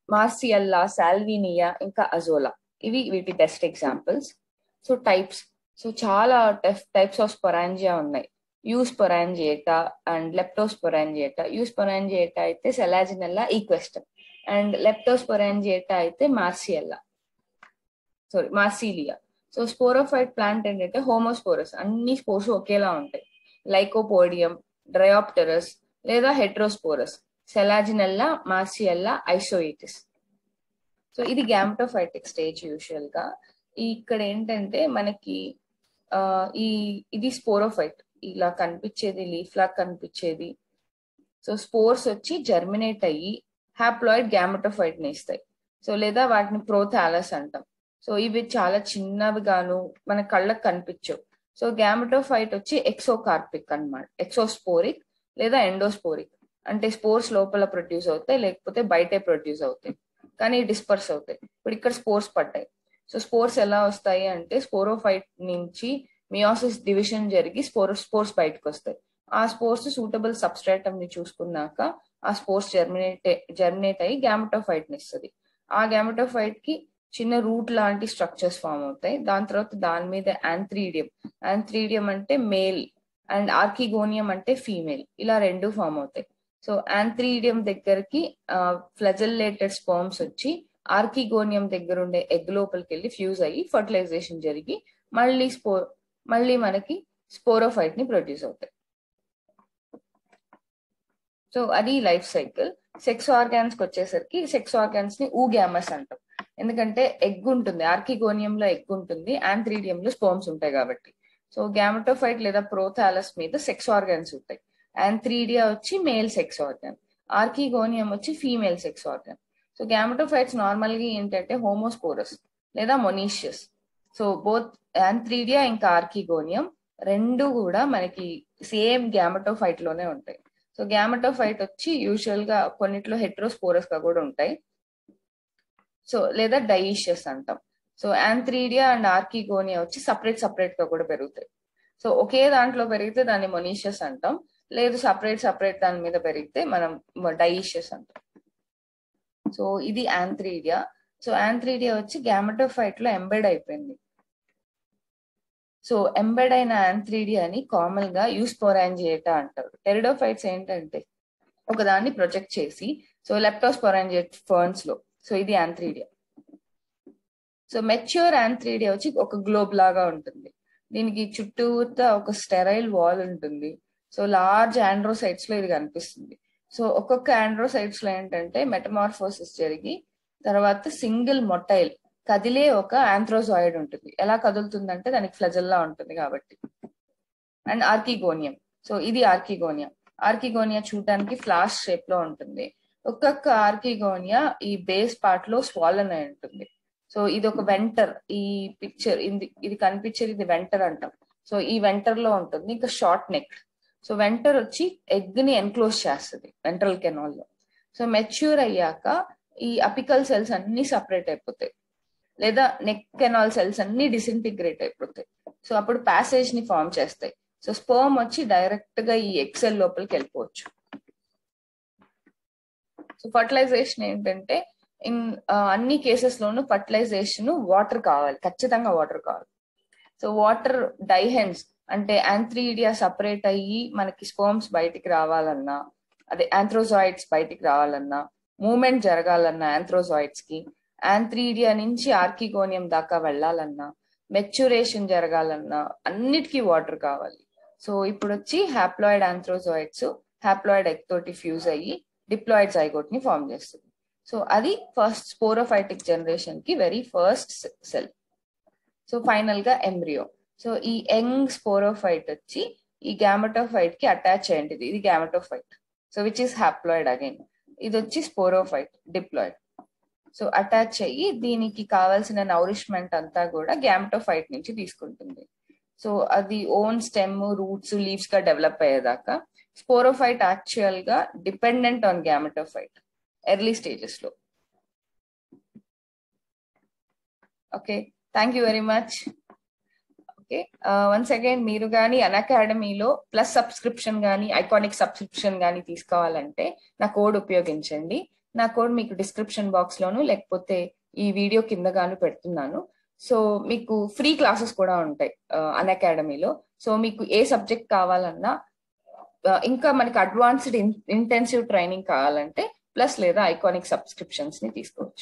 మార్సియల్లా సాల్వినియా ఇంకా అజోలా ఇవి వీటి best examples so types so చాలా టైప్స్ ఆఫ్ స్పొరాంజియా ఉన్నాయి eusporangiate and leptosporangiate eusporangiate అయితే సెలాజినెల్లా ఈక్వెస్టమ్ అండ్ లెప్టోస్పొరాంజియేటా అయితే Marsilea sorry Marsilea so sporophyte plant ఏంటంటే homosporous అన్ని స్పోర్స్ ఒకేలా ఉంటాయి లైకోపోడియం డ్రయాప్టరస్ లేదా హెట్రోస్పోరస్ సెలాజినెల్లా మార్సియల్లా ఐసోయిటిస్ సో ఇది గ్యామ్టోఫైటిక్ స్టేజ్ యూజువల్ గా ఇక్కడ ఏంటంటే మనకి ఆ ఈ ఇది స్పోరోఫైట్ ఇలా కనిపించేది లీఫ్ లా కనిపించేది సో స్పోర్స్ వచ్చి జర్మినేట్ అయ్యి హ్యాప్లాయిడ్ గ్యామటోఫైట్ ని ఇస్తాయి సో లేదా వాటిని ప్రోథాలస్ అంటాం సో ఇవి చాలా చిన్నవి గాను మన కళ్ళకు కనిపించవు సో గ్యామటోఫైట్ వచ్చి ఎక్సోకార్పిక్ అనమాట ఎక్సోస్పోరిక్ లేదా ఎండోస్పోరిక్ అంటే స్పోర్స్ లోపల ప్రొడ్యూస్ అవుతాయి లేకపోతే బయటే ప్రొడ్యూస్ అవుతాయి కానీ డిస్పర్స్ అవుతాయి ఇప్పుడు ఇక్కడ స్పోర్స్ పడ్డాయి సో స్పోర్స్ ఎలా వస్తాయి అంటే స్పోరోఫైట్ నుంచి మియాసిస్ డివిజన్ జరిగి స్పోర్ స్పోర్స్ బయటకు వస్తాయి ఆ స్పోర్స్ సూటబుల్ సబ్స్ట్రాటమ్ ని చూసుకున్నాక ఆ స్పోర్స్ జర్మినేట్ జర్మినేట్ అయ్యి గ్యామటోఫైట్ ని ఇస్తుంది ఆ గ్యామటోఫైట్ కి చిన్న రూట్ లాంటి స్ట్రక్చర్స్ ఫామ్ అవుతాయి దాని తర్వాత దాని మీద యాంథ్రీడియం యాంథ్రీడియం అంటే మేల్ అండ్ ఆర్కిగోనియం అంటే ఫీమేల్ ఇలా రెండు ఫామ్ అవుతాయి సో యాంథ్రీడియం దగ్గరికి ఫ్లజల్లేటెడ్ స్పర్మ్స్ వచ్చి ఆర్కిగోనియం దగ్గర ఉండే ఎగ్ లోపలికి వెళ్ళి ఫ్యూజ్ అయ్యి ఫర్టిలైజేషన్ జరిగి మళ్ళీ స్పో మళ్ళీ మనకి స్పోరోఫైట్ ని ప్రొడ్యూస్ అవుతాయి సో అది లైఫ్ సైకిల్ సెక్స్ ఆర్గాన్స్ కి వచ్చేసరికి సెక్స్ ఆర్గాన్స్ ని ఊగ్యామస్ అంటాం ఎందుకంటే ఎగ్ ఉంటుంది ఆర్కిగోనియం లో ఎగ్ ఉంటుంది యాంథ్రీడియం లో స్పోమ్స్ ఉంటాయి కాబట్టి సో గ్యామటోఫైట్ లేదా ప్రోథాలస్ మీద సెక్స్ ఆర్గాన్స్ ఉంటాయి యాంథ్రీడియా వచ్చి మేల్ సెక్స్ ఆర్గాన్ ఆర్కిగోనియం వచ్చి female sex organ so gametophytes normal గా ఏంటంటే హోమోస్పోరస్ లేదా మొనీషియస్ సో బోత్ యాంథ్రీడియా ఇంకా ఆర్కిగోనియం రెండు కూడా మనకి సేమ్ గ్యామటోఫైట్ లోనే ఉంటాయి సో గ్యామటోఫైట్ వచ్చి యూజువల్ గా కొన్నిట్లో హెట్రోస్పోరస్ గా కూడా ఉంటాయి సో లేదా డైషియస్ అంటాం సో యాంథ్రీడియా అండ్ ఆర్కిగోనియా వచ్చి సపరేట్ సపరేట్ గా కూడా పెరుగుతాయి సో ఒకే దాంట్లో పెరిగితే దాన్ని మొనీషియస్ అంటాం లేదు సపరేట్ సపరేట్ దాని మీద పెరిగితే మనం డైషియస్ అంటాం సో ఇది యాంథ్రీడియా సో యాంథ్రీడియా వచ్చి గ్యామటోఫైట్ లో ఎంబెడ్ అయిపోయింది సో ఎంబెడ్ అయిన యాంథ్రీడియాని కామన్ గా యూస్పోరాంజియేటా అంటారు టెరిడోఫైట్స్ ఏంటంటే ఒకదాన్ని ప్రొజెక్ట్ చేసి సో లెప్టోస్పోరాంజియేట్ ఫర్న్స్ లో సో ఇది యాంథ్రీడియా సో మెచ్యూర్ యాంథ్రీడియా వచ్చి ఒక గ్లోబ్ లాగా ఉంటుంది దీనికి చుట్టూతా ఒక స్టెరైల్ వాల్ ఉంటుంది సో లార్జ్ ఆండ్రోసైట్స్ లో ఇది కనిపిస్తుంది సో ఒక్కొక్క ఆండ్రోసైట్స్ లో ఏంటంటే మెటమార్ఫోసిస్ జరిగి తర్వాత సింగిల్ మొటైల్ కదిలే ఒక ఆంథ్రోజాయిడ్ ఉంటుంది ఎలా కదులుతుందంటే దానికి ఫ్లజల్లా ఉంటుంది కాబట్టి అండ్ ఆర్కిగోనియం సో ఇది ఆర్కిగోనియా ఆర్కిగోనియా చూడడానికి ఫ్లాష్ షేప్ లో ఉంటుంది ఒక్కొక్క ఆర్కిగోనియా ఈ బేస్ పార్ట్ లో స్వాలన్ అయి ఉంటుంది సో ఇది ఒక వెంటర్ ఈ పిక్చర్ ఇది ఇది కనిపించేది ఇది వెంటర్ అంటాం సో ఈ వెంటర్ లో ఉంటుంది ఇంకా షార్ట్ నెక్ సో వెంటర్ వచ్చి ఎగ్ ని ఎన్క్లోజ్ చేస్తుంది వెంట్రల్ కెనాల్ లో సో మెచ్యూర్ అయ్యాక ఈ అపికల్ సెల్స్ అన్ని సపరేట్ అయిపోతాయి లేదా నెక్ కెనాల్ సెల్స్ అన్ని డిసింటిగ్రేట్ అయిపోతాయి సో అప్పుడు ప్యాసేజ్ ని ఫామ్ చేస్తాయి సో స్పర్మ్ వచ్చి డైరెక్ట్ గా ఈ ఎక్సెల్ లోపలికి వెళ్ళిపోవచ్చు సో ఫర్టిలైజేషన్ ఏంటంటే ఇన్ అన్ని కేసెస్ లోను ఫర్టిలైజేషన్ వాటర్ కావాలి ఖచ్చితంగా వాటర్ కావాలి సో వాటర్ డైహెన్స్ అంటే యాంథ్రీడియా సపరేట్ అయ్యి మనకి స్పోమ్స్ బయటికి రావాలన్నా అదే ఆంథ్రోజాయిడ్స్ బయటికి రావాలన్నా మూమెంట్ జరగాలన్నా ఆంథ్రోజాయిడ్స్ కి యాంథ్రీడియా నుంచి ఆర్కిగోనియం దాకా వెళ్ళాలన్నా మెచ్యురేషన్ జరగాలన్నా అన్నిటికీ వాటర్ కావాలి సో ఇప్పుడు వచ్చి హ్యాప్లాయిడ్ ఆంథ్రోజాయిడ్స్ హ్యాప్లాయిడ్ ఎగ్ తోటి ఫ్యూజ్ అయ్యి డిప్లాయిడ్ జైగోట్ ని ఫామ్ చేస్తుంది సో అది ఫస్ట్ స్పోరోఫైటిక్ జనరేషన్ కి very first cell so final గా ఎంబ్రియో సో ఈ యంగ్ స్పోరోఫైట్ వచ్చి ఈ గ్యామటోఫైట్ కి అటాచ్ అయ్యింది ఇది gametophyte so which is haploid again ఇది వచ్చి స్పోరోఫైట్ డిప్లాయిడ్ సో అటాచ్ అయ్యి దీనికి కావాల్సిన నౌరిష్మెంట్ అంతా కూడా గ్యామటోఫైట్ నుంచి తీసుకుంటుంది సో అది ఓన్ స్టెమ్ రూట్స్ లీవ్స్ గా డెవలప్ అయ్యేదాకా స్పోరోఫైట్ యాక్చువల్ గా dependent on gametophyte early stages లో okay thank you very much okay once again మీరు కానీ అన్ అకాడమీలో ప్లస్ సబ్స్క్రిప్షన్ కానీ ఐకానిక్ సబ్స్క్రిప్షన్ కానీ తీసుకోవాలంటే నా కోడ్ ఉపయోగించండి నా కోడ్ మీకు డిస్క్రిప్షన్ బాక్స్ లోను లేకపోతే ఈ వీడియో కింద గాను పెడుతున్నాను సో మీకు ఫ్రీ క్లాసెస్ కూడా ఉంటాయి అన్ అకాడమీలో సో మీకు ఏ సబ్జెక్ట్ కావాలన్నా ఇంకా మనకి అడ్వాన్స్డ్ ఇంటెన్సివ్ ట్రైనింగ్ కావాలంటే ప్లస్ లేదా ఐకానిక్ సబ్స్క్రిప్షన్స్ ని తీసుకోవచ్చు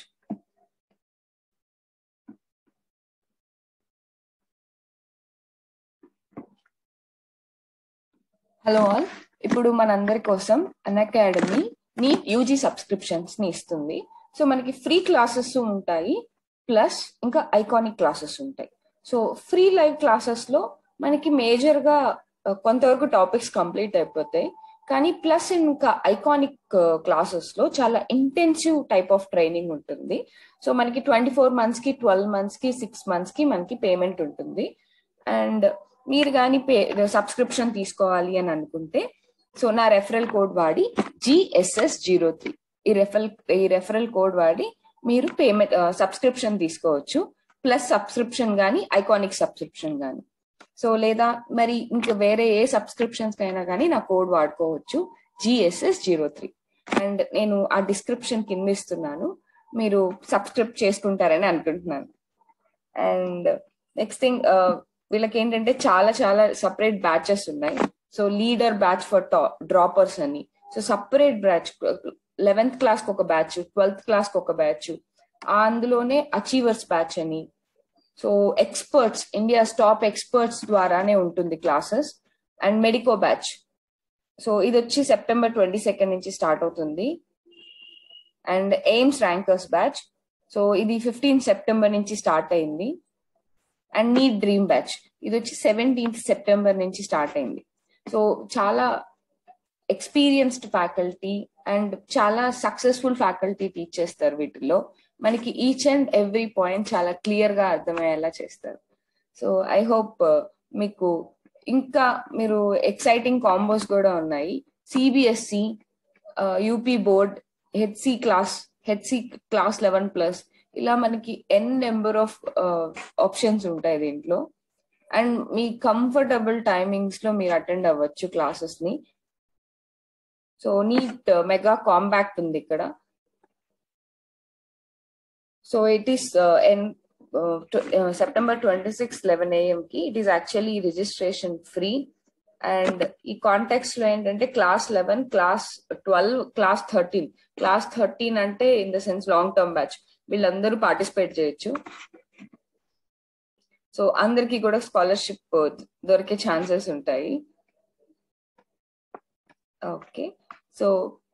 హలో ఆల్ ఇప్పుడు మనందరి కోసం Unacademy NEET UG subscriptions ని ఇస్తుంది సో మనకి ఫ్రీ క్లాసెస్ ఉంటాయి ప్లస్ ఇంకా ఐకానిక్ క్లాసెస్ ఉంటాయి సో ఫ్రీ లైవ్ క్లాసెస్ లో మనకి మేజర్ గా కొంతవరకు టాపిక్స్ కంప్లీట్ అయిపోతాయి కానీ ప్లస్ ఇంకా ఐకానిక్ క్లాసెస్ లో చాలా ఇంటెన్సివ్ టైప్ ఆఫ్ ట్రైనింగ్ ఉంటుంది సో మనకి ట్వంటీ ఫోర్ మంత్స్ కి ట్వెల్వ్ మంత్స్ కి సిక్స్ మంత్స్ కి మనకి పేమెంట్ ఉంటుంది అండ్ మీరు కానీ పే సబ్స్క్రిప్షన్ తీసుకోవాలి అని అనుకుంటే సో నా రెఫరల్ కోడ్ వాడి జిఎస్ఎస్ జీరో త్రీ ఈ రెఫరల్ ఈ రెఫరల్ కోడ్ వాడి మీరు పేమెంట్ సబ్స్క్రిప్షన్ తీసుకోవచ్చు ప్లస్ సబ్స్క్రిప్షన్ కానీ ఐకానిక్ సబ్స్క్రిప్షన్ కానీ సో లేదా మరి ఇంకా వేరే ఏ సబ్స్క్రిప్షన్స్ అయినా కానీ నా కోడ్ వాడుకోవచ్చు జిఎస్ఎస్ జీరో త్రీ అండ్ నేను ఆ డిస్క్రిప్షన్ కింద ఇస్తున్నాను మీరు సబ్స్క్రైబ్ చేసుకుంటారని అనుకుంటున్నాను అండ్ నెక్స్ట్ థింగ్ వీళ్ళకి ఏంటంటే చాలా చాలా సపరేట్ బ్యాచెస్ ఉన్నాయి so leader batch for droppers అని so separate batch eleventh class కి ఒక బ్యాచ్ ట్వెల్త్ క్లాస్ కి ఒక బ్యాచ్ అందులోనే అచీవర్స్ బ్యాచ్ అని so experts India top experts ద్వారానే ఉంటుంది classes and medico batch so ఇది వచ్చి సెప్టెంబర్ ట్వంటీ సెకండ్ నుంచి స్టార్ట్ అవుతుంది and AIIMS rankers batch so ఇది ఫిఫ్టీన్ సెప్టెంబర్ నుంచి స్టార్ట్ అయింది అండ్ నీట్ డ్రీమ్ బ్యాచ్ ఇది వచ్చి సెవెంటీన్త్ సెప్టెంబర్ నుంచి స్టార్ట్ అయింది సో చాలా ఎక్స్పీరియన్స్డ్ ఫ్యాకల్టీ అండ్ చాలా సక్సెస్ఫుల్ ఫ్యాకల్టీ టీచ్ చేస్తారు వీటిల్లో మనకి ఈచ్ అండ్ ఎవ్రీ పాయింట్ చాలా క్లియర్ గా అర్థమయ్యేలా చేస్తారు సో ఐ హోప్ మీకు ఇంకా మీరు ఎక్సైటింగ్ కాంబోస్ కూడా ఉన్నాయి CBSE UP board HC class HC class eleven plus ఇలా మనకి ఎన్ నెంబర్ ఆఫ్ ఆప్షన్స్ ఉంటాయి దీంట్లో అండ్ మీ కంఫర్టబుల్ టైమింగ్స్ లో మీరు అటెండ్ అవ్వచ్చు క్లాసెస్ ని సో నీట్ మెగా కాంపాక్ట్ ఉంది ఇక్కడ so it is on September twenty six eleven AM కి it is actually registration free and ఈ కాంటెక్స్ లో ఏంటంటే class eleven class twelve class thirteen class thirteen అంటే in the sense long term batch వీళ్ళందరూ participate చేయొచ్చు so అందరికి కూడా scholarship దొరికే ఛాన్సెస్ ఉంటాయి ఓకే సో